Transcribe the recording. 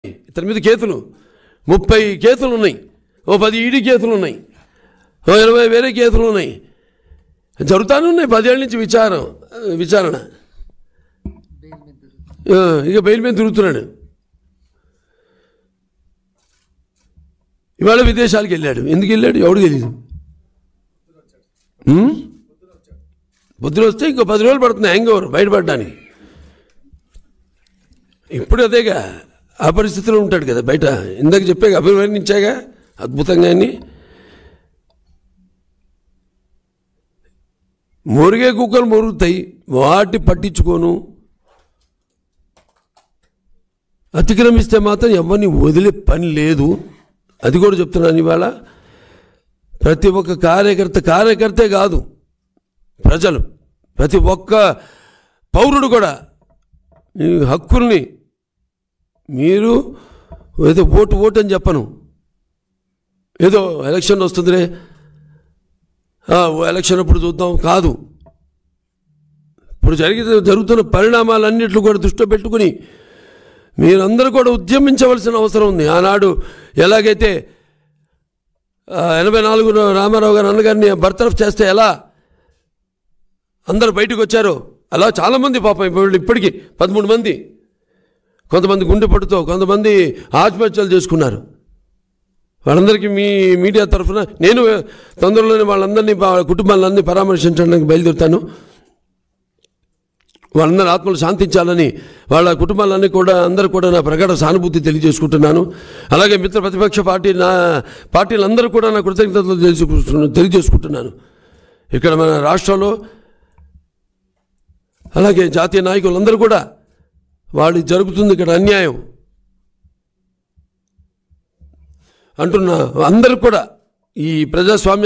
ఇతని మీద కేసులు ముప్పై కేసులు ఉన్నాయి ఓ పది ఈడీ కేసులు ఉన్నాయి ఓ ఇరవై వేరే కేసులు ఉన్నాయి జరుగుతానే ఉన్నాయి పదేళ్ళ నుంచి విచారం విచారణ ఆ, ఇక బెయిల్ మీద తిరుగుతున్నాడు ఇవాళ విదేశాలకు వెళ్ళాడు ఎందుకు వెళ్ళాడు ఎవడు తెలియదు ఉమ్? బుద్ధులు వస్తే ఇంకో పది రోజులు పడుతుంది హ్యాంగ్ ఓవర్ బయటపడడానికి ఇప్పుడు అదేగా ఆ పరిస్థితిలో ఉంటాడు కదా బయట ఇందాక చెప్పాక అభివర్ణించాగా అద్భుతంగా అని మురిగే కుక్కలు మురుగుతాయి వాటి పట్టించుకోను అతిక్రమిస్తే మాత్రం ఎవరిని వదిలే పని లేదు అది కూడా చెప్తున్నాను ఇవాళ ప్రతి ఒక్క కార్యకర్త కార్యకర్తే కాదు ప్రజలు ప్రతి ఒక్క పౌరుడు కూడా ఈ హక్కుల్ని మీరు ఏదో ఓటు ఓటు అని చెప్పను ఏదో ఎలక్షన్ వస్తుందిలే ఆ, ఓ ఎలక్షన్ అప్పుడు చూద్దాం కాదు ఇప్పుడు జరిగిన జరుగుతున్న పరిణామాలన్నింటిలో కూడా దృష్టిలో పెట్టుకుని మీరందరూ కూడా ఉద్యమించవలసిన అవసరం ఉంది ఆనాడు ఎలాగైతే ఆ, ఎనభై నాలుగు రామారావు గారు అన్నగారిని బర్తరఫ్ చేస్తే ఎలా అందరూ బయటకు వచ్చారు అలా చాలామంది పాపం ఇప్పుడు ఇప్పటికీ పదమూడు మంది కొంతమంది గుండెపట్టుతో కొంతమంది ఆత్మహత్యలు చేసుకున్నారు వాళ్ళందరికీ మీ మీడియా తరఫున నేను తొందరలోనే వాళ్ళందరినీ వాళ్ళ కుటుంబాలన్నీ పరామర్శించడానికి బయలుదేరుతాను వాళ్ళందరి ఆత్మలు శాంతించాలని వాళ్ళ కుటుంబాలన్నీ కూడా అందరూ కూడా నా ప్రగాఢ సానుభూతి తెలియజేసుకుంటున్నాను అలాగే మిత్ర ప్రతిపక్ష పార్టీ నా పార్టీలందరూ కూడా నా కృతజ్ఞతలు తెలుసుకుంటున్నాను తెలియజేసుకుంటున్నాను ఇక్కడ మన రాష్ట్రంలో అలాగే జాతీయ నాయకులందరూ కూడా వాళ్ళు జరుగుతుంది ఇక్కడ అన్యాయం అంటున్న అందరూ కూడా ఈ ప్రజాస్వామ్య